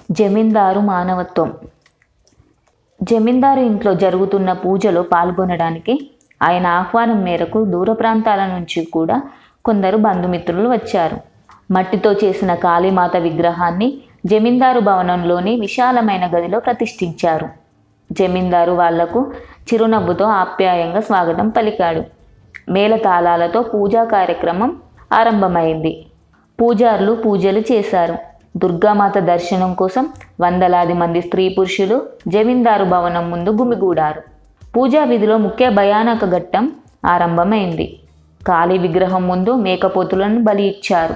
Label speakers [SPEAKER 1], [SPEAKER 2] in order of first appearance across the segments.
[SPEAKER 1] జమీందారు మానవత్వం జమీందారు ఇంట్లో జరుగుతున్న పూజలో పాల్గొనడానికి ఆయన ఆహ్వానం మేరకు దూర ప్రాంతాల నుంచి కూడా కొందరు బంధుమిత్రులు వచ్చారు మట్టితో చేసిన కాళీమాత విగ్రహాన్ని జమీందారు భవనంలోని విశాలమైన గదిలో ప్రతిష్ఠించారు జమీందారు వాళ్లకు చిరునవ్వుతో ఆప్యాయంగా స్వాగతం పలికాడు మేళతాళాలతో పూజా కార్యక్రమం ఆరంభమైంది పూజారులు పూజలు చేశారు దుర్గామాత దర్శనం కోసం వందలాది మంది స్త్రీ పురుషులు జమీందారు భవనం ముందు గుమిగూడారు పూజా విధిలో ముఖ్య భయానక ఘట్టం ఆరంభమైంది కాళీ విగ్రహం ముందు మేకపోతులను బలి ఇచ్చారు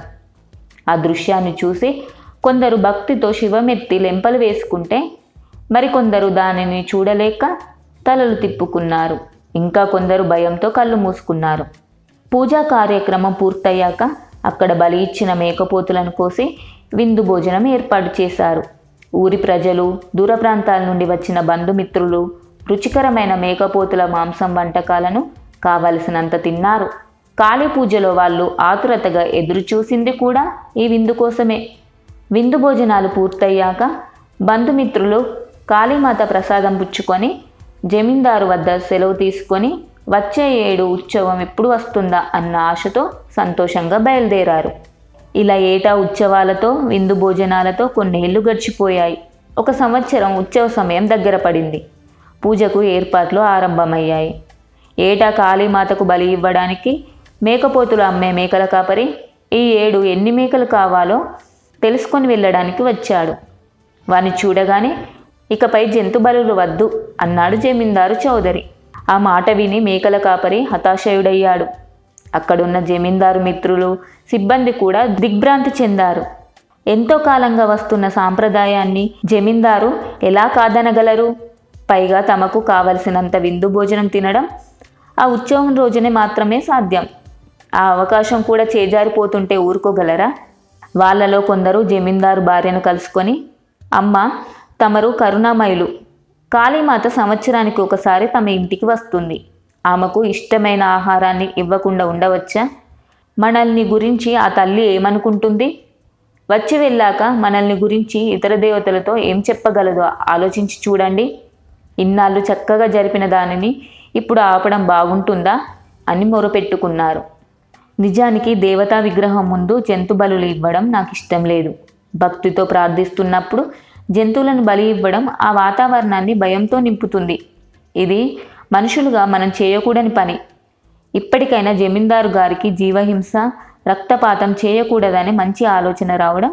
[SPEAKER 1] ఆ దృశ్యాన్ని చూసి కొందరు భక్తితో శివమెత్తి లెంపలు వేసుకుంటే మరికొందరు దానిని చూడలేక తలలు తిప్పుకున్నారు ఇంకా కొందరు భయంతో కళ్ళు మూసుకున్నారు పూజా కార్యక్రమం పూర్తయ్యాక అక్కడ బలి ఇచ్చిన మేకపోతులను కోసి విందు భోజనం ఏర్పాటు చేశారు ఊరి ప్రజలు దూర ప్రాంతాల నుండి వచ్చిన బంధుమిత్రులు రుచికరమైన మేకపోతుల మాంసం వంటకాలను కావలసినంత తిన్నారు కాళీ పూజలో వాళ్ళు ఆతురతగా ఎదురు చూసింది కూడా ఈ విందు కోసమే విందు భోజనాలు పూర్తయ్యాక బంధుమిత్రులు కాళీమాత ప్రసాదం పుచ్చుకొని జమీందారు వద్ద సెలవు తీసుకొని వచ్చే ఏడు ఉత్సవం ఎప్పుడు వస్తుందా అన్న ఆశతో సంతోషంగా బయలుదేరారు ఇలా ఏటా ఉత్సవాలతో విందు భోజనాలతో కొన్నేళ్లు గడిచిపోయాయి ఒక సంవత్సరం ఉత్సవ సమయం దగ్గర పడింది పూజకు ఏర్పాట్లు ఆరంభమయ్యాయి ఏటా కాళీమాతకు బలి ఇవ్వడానికి మేకపోతులు అమ్మే మేకల కాపరి ఈ ఏడు ఎన్ని మేకలు కావాలో తెలుసుకొని వెళ్ళడానికి వచ్చాడు వాని చూడగానే ఇకపై జంతు బలులు వద్దు అన్నాడు జమీందారు చౌదరి ఆ మాట విని మేకల కాపరి హతాశయుడయ్యాడు అక్కడున్న జమీందారు మిత్రులు సిబ్బంది కూడా దిగ్భ్రాంతి చెందారు ఎంతో కాలంగా వస్తున్న సాంప్రదాయాన్ని జమీందారు ఎలా కాదనగలరు పైగా తమకు కావలసినంత విందు భోజనం తినడం ఆ ఉత్సవం రోజునే మాత్రమే సాధ్యం ఆ అవకాశం కూడా చేజారిపోతుంటే ఊరుకోగలరా వాళ్ళలో కొందరు జమీందారు భార్యను కలుసుకొని అమ్మ తమరు కరుణామయులు కాళీమాత సంవత్సరానికి ఒకసారి తమ ఇంటికి వస్తుంది ఆమెకు ఇష్టమైన ఆహారాన్ని ఇవ్వకుండా ఉండవచ్చా మనల్ని గురించి ఆ తల్లి ఏమనుకుంటుంది వచ్చి వెళ్ళాక మనల్ని గురించి ఇతర దేవతలతో ఏం చెప్పగలదో ఆలోచించి చూడండి ఇన్నాళ్ళు చక్కగా జరిపిన దానిని ఇప్పుడు ఆపడం బాగుంటుందా అని మొరపెట్టుకున్నారు నిజానికి దేవతా విగ్రహం ముందు జంతు బలులు ఇవ్వడం నాకు ఇష్టం లేదు భక్తితో ప్రార్థిస్తున్నప్పుడు జంతువులను బలి ఇవ్వడం ఆ వాతావరణాన్ని భయంతో నింపుతుంది ఇది మనుషులుగా మనం చేయకూడని పని ఇప్పటికైనా జమీందారు గారికి జీవహింస రక్తపాతం చేయకూడదనే మంచి ఆలోచన రావడం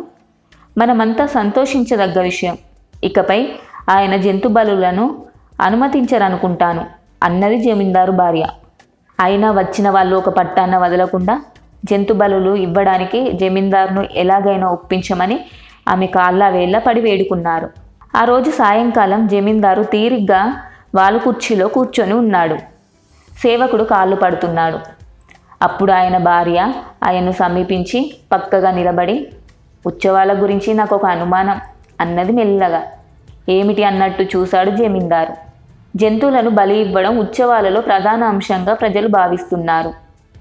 [SPEAKER 1] మనమంతా సంతోషించదగ్గ విషయం ఇకపై ఆయన జంతు బలులను అనుమతించరనుకుంటాను అన్నది జమీందారు భార్య అయినా వచ్చిన వాళ్ళు ఒక పట్టాన్న వదలకుండా జంతు బలులు ఇవ్వడానికి జమీందారును ఎలాగైనా ఒప్పించమని ఆమె కాళ్ళ వేళ్ళ పడి వేడుకున్నారు ఆ రోజు సాయంకాలం జమీందారు తీరిగ్గా వాలు కుర్చీలో కూర్చొని ఉన్నాడు సేవకుడు కాళ్ళు పడుతున్నాడు అప్పుడు ఆయన భార్య ఆయన్ను సమీపించి పక్కగా నిలబడి ఉత్సవాల గురించి నాకు ఒక అనుమానం అన్నది మెల్లగా ఏమిటి అన్నట్టు చూశాడు జమీందారు జంతువులను బలి ఇవ్వడం ఉత్సవాలలో ప్రధాన అంశంగా ప్రజలు భావిస్తున్నారు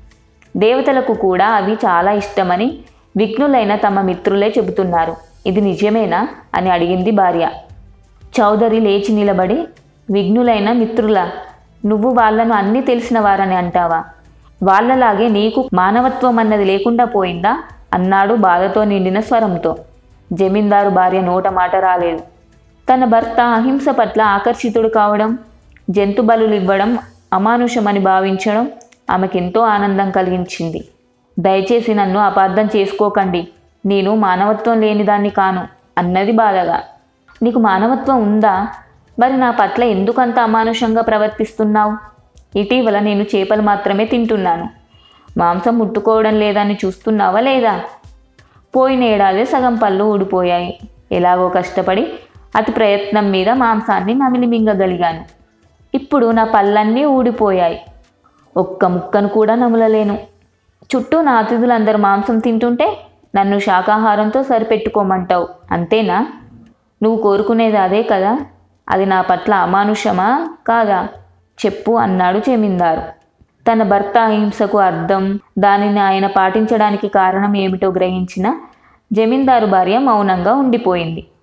[SPEAKER 1] దేవతలకు కూడా అవి చాలా ఇష్టమని విఘ్నులైన తమ మిత్రులే చెబుతున్నారు ఇది నిజమేనా అని అడిగింది భార్య చౌదరి లేచి నిలబడి విఘ్నులైన మిత్రులా నువ్వు వాళ్ళను అన్నీ తెలిసిన వారని అంటావా వాళ్ళలాగే నీకు మానవత్వం అన్నది లేకుండా పోయిందా అన్నాడు బాధతో నిండిన స్వరంతో జమీందారు భార్య నోట మాట రాలేదు తన భర్త అహింస పట్ల ఆకర్షితుడు కావడం జంతు బలులు ఇవ్వడం అమానుషమని భావించడం ఆమెకెంతో ఆనందం కలిగించింది దయచేసి నన్ను అపార్థం చేసుకోకండి నేను మానవత్వం లేనిదాన్ని కాను అన్నది బాధగా నీకు మానవత్వం ఉందా మరి నా పట్ల ఎందుకంత అమానుషంగా ప్రవర్తిస్తున్నావు ఇటీవల నేను చేపలు మాత్రమే తింటున్నాను మాంసం ముట్టుకోవడం లేదని చూస్తున్నావా లేదా పోయిన ఏడాది సగం పళ్ళు ఊడిపోయాయి ఎలాగో కష్టపడి అతి ప్రయత్నం మీద మాంసాన్ని నమిలి మింగగలిగాను ఇప్పుడు నా పళ్ళన్నీ ఊడిపోయాయి ఒక్క ముక్కను కూడా నములలేను చుట్టూ నా అతిథులందరూ మాంసం తింటుంటే నన్ను శాకాహారంతో సరిపెట్టుకోమంటావు అంతేనా నువ్వు కోరుకునేది అదే కదా అది నా పట్ల అమానుషమా కాదా చెప్పు అన్నాడు జమీందారు తన భర్త అహింసకు అర్థం దానిని ఆయన పాటించడానికి కారణం ఏమిటో గ్రహించిన జమీందారు భార్య మౌనంగా ఉండిపోయింది